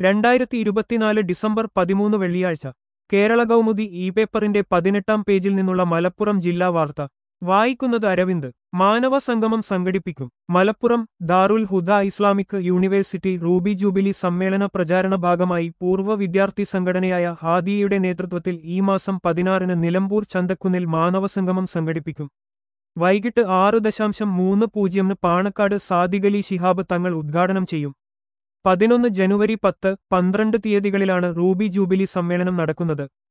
രണ്ടായിരത്തി ഇരുപത്തിനാല് ഡിസംബർ പതിമൂന്ന് വെള്ളിയാഴ്ച കേരള കൗമുദി ഇ പേപ്പറിന്റെ പതിനെട്ടാം പേജിൽ നിന്നുള്ള മലപ്പുറം ജില്ലാ വാർത്ത വായിക്കുന്നത് അരവിന്ദ് മാനവ സംഗമം സംഘടിപ്പിക്കും Malappuram Darul Huda Islamic University ruby jubilee സമ്മേളന പ്രചാരണ ഭാഗമായി പൂർവ്വ വിദ്യാർത്ഥി സംഘടനയായ ഹാദിയയുടെ നേതൃത്വത്തിൽ ഈ മാസം പതിനാറിന് നിലമ്പൂർ ചന്തക്കുന്നിൽ മാനവ സംഗമം സംഘടിപ്പിക്കും വൈകിട്ട് ആറ് ദശാംശം മൂന്ന് പൂജ്യമിന് പാണക്കാട് സാദിഖലി ശിഹാബ് തങ്ങൾ ഉദ്ഘാടനം ചെയ്യും പതിനൊന്ന് ജനുവരി പത്ത് പന്ത്രണ്ട് തീയതികളിലാണ് റൂബി ജൂബിലി സമ്മേളനം നടക്കുന്നത്